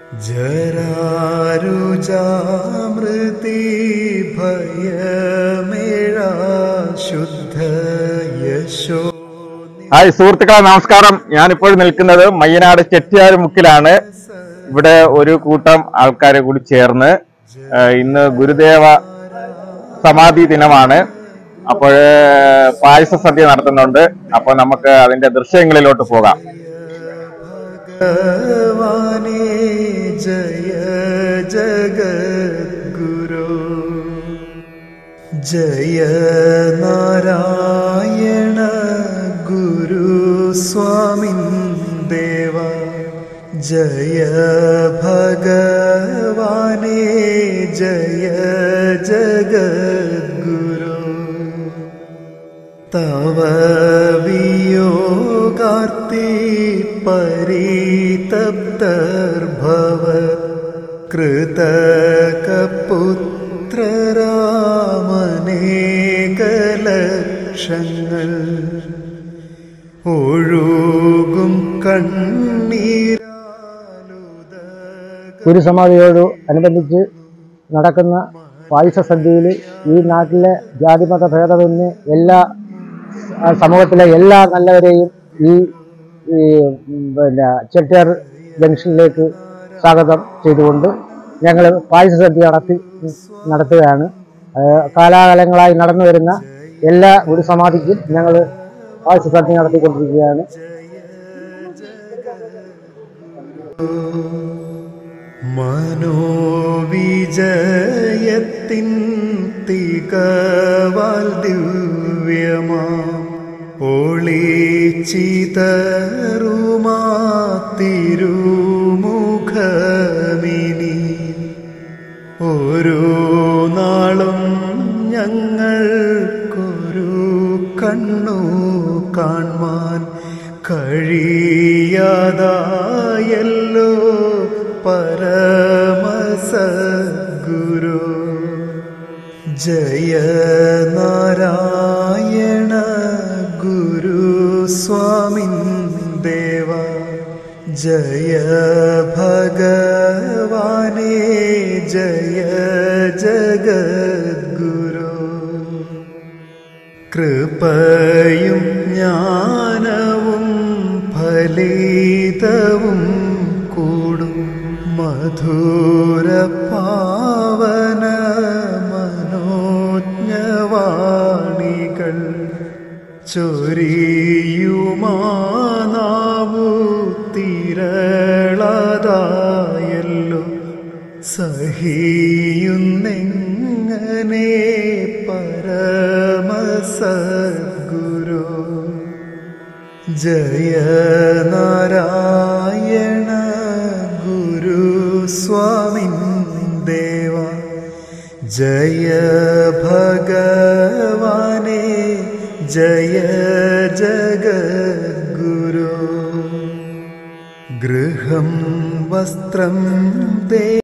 ജരാരുജാമൃതി ഭയമേഴ ശുദ്ധ യശോ ഹായ് സുഹൃത്തുക്കളെ നമസ്കാരം ഞാനിപ്പോൾ നിൽക്കുന്നത് മയ്യനാട് ചെട്ടിയാർമുക്കിലാണ് ഇവിടെ ഒരു കൂട്ടം ആൾക്കാരെ കൂടി ചേർന്ന് ആ, ഇന്ന് ഗുരുദേവ സമാധി ദിനമാണ് അപ്പോൾ പായസ സദ്യ നടത്തുന്നുണ്ട് അപ്പോൾ നമുക്ക് അതിന്റെ ദൃശ്യങ്ങളിലോട്ട് പോകാം ഭഗവാനേ ജയ ജഗദ്ഗുരു ജയ നാരായണ ഗുരു സ്വാമിൻ ദേവ ജയ ഭഗവാനേ ജയ ജഗദ്ഗുരു തവ വിയോഗാർത്തി പരിതപ്തർഭവ കൃതകപുത്രരാമനേകലക്ഷങ്ങൾ ഒഴുകും കണ്ണീരാലുദ ഗുരുസമാധിയോട് അനുബന്ധിച്ച് നടക്കുന്ന പായസ സദ്യയിൽ ഈ നാട്ടിലെ ജാതിമത ഭേദമന്യേ എല്ലാ ആ, സമൂഹത്തിലെ എല്ലാ നല്ലവരെയും ഈ ഈ ഉം, പിന്നെ ചെട്ടിയാർ ജംഗ്ഷനിലേക്ക് സ്വാഗതം ചെയ്തുകൊണ്ട് ഞങ്ങൾ പായസ സദ്യ നടത്തി നടത്തുകയാണ് ആ, കാലാകാലങ്ങളായി നടന്നു വരുന്ന എല്ലാ ഗുരുസമാധിക്കും ഞങ്ങൾ പായസ സദ്യ നടത്തിക്കൊണ്ടിരിക്കുകയാണ് മനോവിജയത്തിൻ തികവാൽ ദിവ്യമാം ഒളിച്ചിതറുമാ തിരുമുഖമിനി ഓരോ നാളും ഞങ്ങൾക്കൊരു കണ്ണു കാൺമാൻ കഴിയാതായല്ലോ പരമസഗുരു ജയ നാരായണ ഗുരു സ്വാമിൻ ദേവ ജയ ഭഗവാനേ ജയ ജഗദ്ഗുരു കൃപയും ജ്ഞാനവും ഫലിതവും കൂടും മധുര പാവന മനോജ്ഞവാണികൾ ചൊരിയുമാനാവു തിരളതായല്ലോ സഹിയുന്നെങ്ങനെ പരമസദ്ഗുരു ജയ നാരായണ ഗുരു സ്വാമിൻ ദേവ ജയ ഭഗവാനേ ജയ ജഗദ്ഗുരു ഗൃഹം വസ്ത്രം ദേ